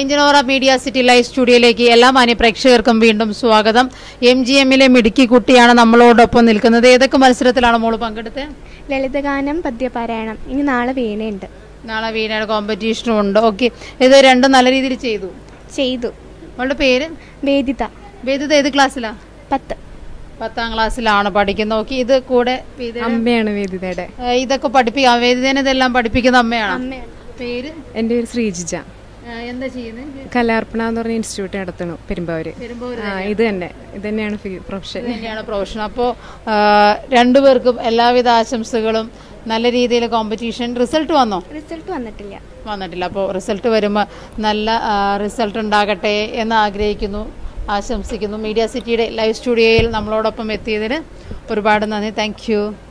ഏഞ്ചനോറ media city live സ്റ്റുഡിയോയിലേക്ക് എല്ലാ മാന്യ പ്രേക്ഷകർക്കും വീണ്ടും സ്വാഗതം എം ജി എമ്മിലെ മിടുക്കി കുട്ടിയാണ് നമ്മളോടൊപ്പം നിൽക്കുന്നത് ഏതൊക്കെ മത്സരത്തിലാണ് മോള് പങ്കെടുത്തത് ലളിതഗാനം പദ്യപാരായണം ഇനി നാളെ വീണയുണ്ട് നാളെ വീണയുടെ കോമ്പറ്റീഷനും ഉണ്ട് ഓക്കെ ഇത് രണ്ടും നല്ല രീതിയിൽ ചെയ്തു ചെയ്തു അവളുടെ പേര് വേദിത വേദിത ഏത് ക്ലാസ്സിലാ പത്ത് പത്താം ക്ലാസ്സിലാണ് പഠിക്കുന്നത് ഓക്കെ ഇത് കൂടെ വേദിയുടെ- അമ്മയാണ് വേദിതയുടെ ഏ, ഇതൊക്കെ പഠിപ്പിക്കാം വേദിതേനെ ഇതെല്ലാം പഠിപ്പിക്കുന്ന അമ്മയാണ് അമ്മയാണ് പേര് എൻ്റെ പേര് ശ്രീജിജ ഏ, എന്താ ചെയ്യുന്നത് കലാർപ്പണ എന്ന് പറഞ്ഞ ഇൻസ്റ്റിറ്റ്യൂട്ട് നടത്തണു പെരുമ്പാവൂര് പെരുമ്പാവൂര് ആ ഇത് തന്നെ ഇത് തന്നെയാണ് പ്രൊഫഷൻ ഇത് തന്നെയാണ് പ്രൊഫഷൻ അപ്പോൾ രണ്ടുപേർക്കും എല്ലാവിധ ആശംസകളും നല്ല രീതിയിൽ കോമ്പറ്റീഷൻ റിസൾട്ട് വന്നോ റിസൾട്ട് വന്നിട്ടില്ല വന്നിട്ടില്ല അപ്പോൾ റിസൾട്ട് വരുമ്പോൾ നല്ല റിസൾട്ട് ഉണ്ടാകട്ടെ എന്ന് ആഗ്രഹിക്കുന്നു ആശംസിക്കുന്നു മീഡിയ സിറ്റിയുടെ ലൈവ് സ്റ്റുഡിയോയിൽ നമ്മളോടൊപ്പം എത്തിയതിന് ഒരുപാട് നന്ദി താങ്ക്